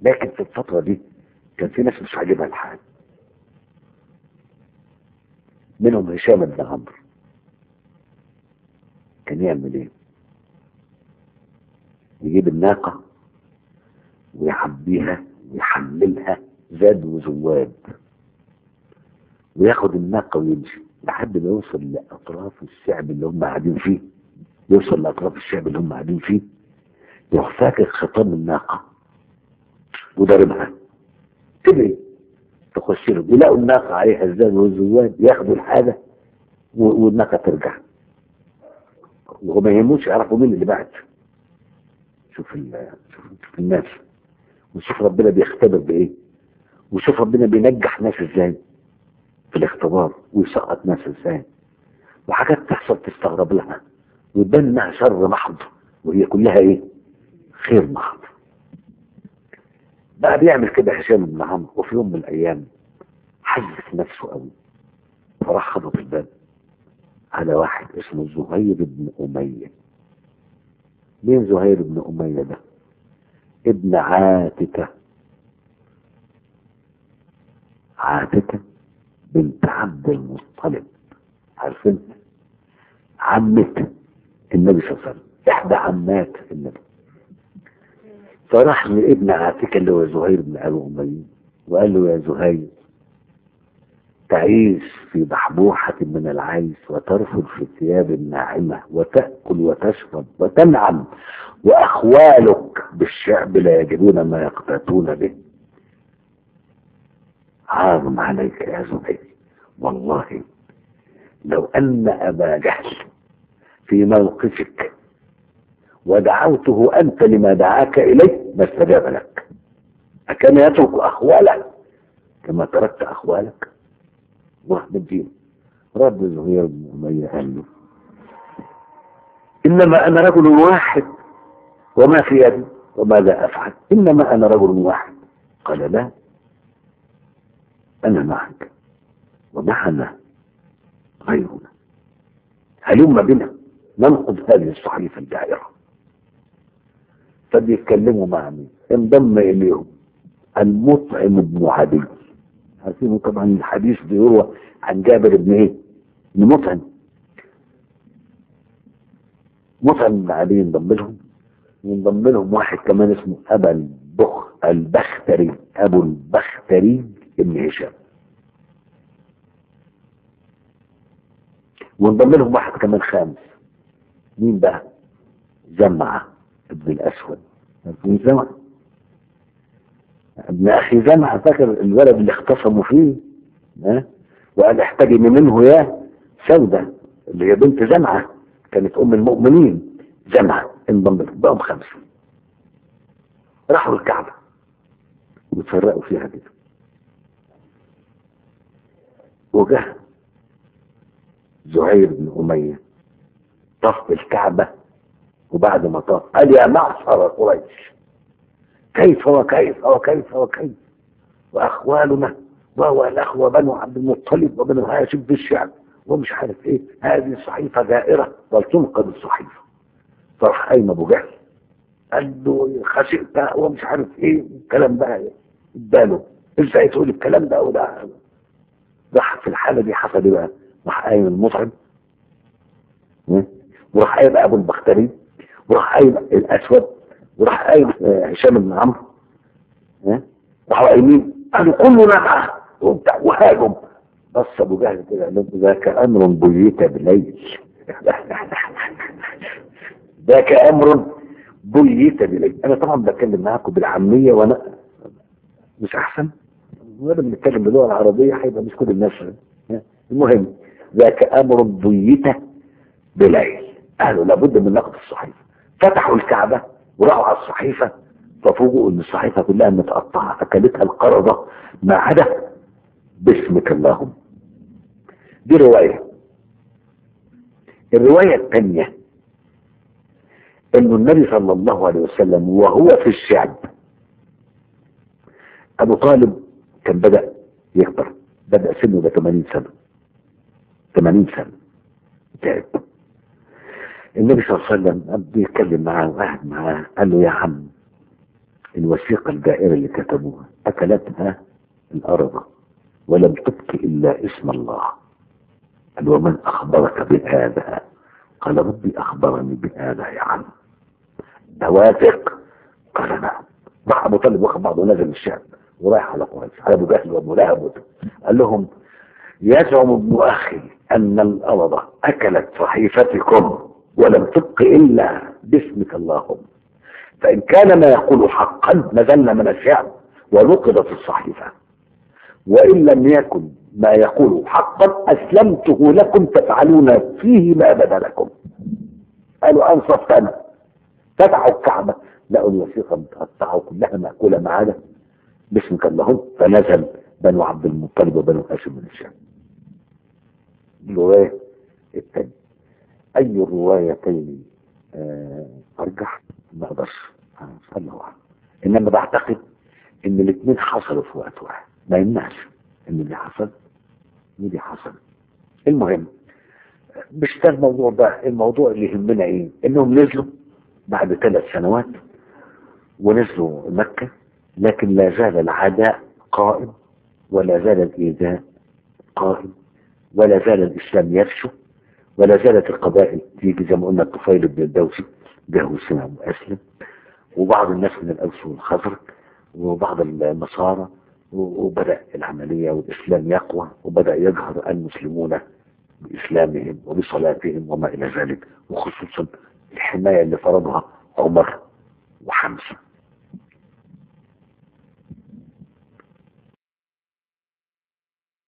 لكن في الفترة دي كان في ناس مش عاجبها الحال منهم هشام بن عمرو كان يعمل ايه يجيب الناقة ويعبيها ويحملها زاد وزواد وياخد الناقة ويمشي لحد ما يوصل لأطراف الشعب اللي هم قاعدين فيه يوصل لأطراف الشعب اللي هم قاعدين فيه يروح فاكر خطام الناقة وضربها تجري تخش له يلاقوا الناقة عليها الزاد والزواد ياخدوا الحاجة و- والناقة ترجع وما يهموش يعرفوا مين اللي بعت شوف ال- شوف شوف الناس وشوف ربنا بيختبر بايه وشوف ربنا بينجح ناس ازاي في الاختبار ويسقط ناس ازاي وحاجات تحصل تستغرب لها وتبان انها شر محض وهي كلها ايه خير محض بقى بيعمل كده هشام بن عمرو وفي يوم من الايام حزف نفسه قوي فراح خبط الباب على واحد اسمه زهير بن أمية مين زهير بن أمية ده ابن عاتكة عاتكة بنت عبد المطلب عارفين عمة النبي صلى الله عليه وسلم احدى عمات النبي فراح لابن عاتكة اللي هو زهير بن ابي اميه وقال له يا زهير تعيش في بحبوحة من العيش وترفض في ثياب الناعمة وتأكل وتشرب وتنعم وأخوالك بالشعب لا يجدون ما يقتاتون به عار عليك يا زهير والله لو أن أبا جهل في موقفك ودعوته أنت لما دعاك إليه ما استجاب لك أكان يترك أخواله كما تركت أخوالك واحد الدين رد زهير بن أمية قال له إنما أنا رجل واحد وما في يدي وماذا أفعل إنما أنا رجل واحد قال لا أنا معك ومعنا غيرنا هلم بنا ننقض هذه الصحيفة الدائرة فبيتكلموا مع مين انضم إليهم المطعم بن عدي عارفين طبعا الحديث بيروى عن جابر بن ايه بن مطعم مطعم بن عدي انضم لهم وانضم لهم واحد كمان اسمه ابا البخ البختري ابو البختري ابن هشام وانضم لهم واحد كمان خامس مين بقى زمعة ابن الاسود ابن زمعة ابن اخي زمعة فاكر الولد اللي اختصموا فيه ها وقال احتجم منه يا سودة اللي هي بنت زمعة كانت ام المؤمنين زمعة انضم لهم بقوا خمسة راحوا الكعبة وتفرقوا فيها كده وجه زهير بن أمية طف الكعبة وبعد ما طاف قال يا معشر قريش كيف وكيف وكيف وكيف وأخوالنا وهو الأخوة بنو عبد المطلب وبنو هاشم في الشعب ومش عارف ايه هذه صحيفة دائرة ولتنقذ الصحيفة فراح قايم ابو جهل قال له خسئت ومش عارف ايه الكلام بقى اداله ازاي تقول الكلام ده وده راح في الحالة دي حصل ايه بقى راح قايم المطعم وراح قايم ابو البختري وراح قايم الاسود وراح قايم هشام بن عمرو راحوا قايمين قالوا كلنا معاه وبتاع وهاجم بص ابو جهل كده قال لهم ذاك امر بيت بليل ذاك امر بيت بليل انا طبعا بتكلم معاكم بالعاميه وانا مش احسن وانا بنتكلم باللغه العربيه هيبقى مش كل الناس المهم ذاك امر بيت بليل قالوا لابد من نقد الصحيفه فتحوا الكعبه وراحوا على الصحيفه ففوجئوا ان الصحيفه كلها متقطعه اكلتها القرضه ما عدا باسمك اللهم دي روايه الروايه الثانيه انه النبي صلى الله عليه وسلم وهو في الشعب ابو طالب كان بدا يكبر بدا سنه ده 80 سنه 80 سنه تعب النبي صلى الله عليه وسلم بيتكلم معاه وقاعد معاه قال له يا عم الوثيقة الدائرة اللي كتبوها أكلتها الأرض ولم تبق إلا اسم الله قال ومن أخبرك بهذا قال ربي أخبرني بهذا يا عم أواثق قال نعم راح أبو طالب واخد بعضه ونزل الشام ورايح على قريش على أبو جهل وأبو لهب قال لهم يزعم ابن أخي أن الأرض أكلت صحيفتكم ولم تبق إلا باسمك اللهم فإن كان ما يقول حقا نزلنا من الشعب ونقضت الصحيفة وإن لم يكن ما يقول حقا أسلمته لكم تفعلون فيه ما بدا لكم قالوا أنصفت أنا فتحوا الكعبة لقوا الوثيقة متقطعة كلها مأكولة ما عدا باسمك اللهم فنزل بنو عبد المطلب وبنو هاشم من الشام الرواية الثانية أي الروايتين آه، أرجح ما أقدرش الله أعلم إنما بعتقد إن الاثنين حصلوا في وقت واحد ما يمنعش إن دي حصل ودي حصل المهم مش ده الموضوع ده الموضوع اللي يهمنا إيه إنهم نزلوا بعد ثلاث سنوات ونزلوا مكة لكن لا زال العداء قائم ولا زال الإيذاء قائم ولا زال الإسلام يفشو ولا زالت القبائل تيجي زي ما قلنا الطفيل بن الدوسي جه وسلم وأسلم وبعض الناس من الأوس والخزرج وبعض النصارى وبدأ العملية والإسلام يقوى وبدأ يظهر المسلمون بإسلامهم وبصلاتهم وما إلى ذلك وخصوصا الحماية اللي فرضها عمر وحمزة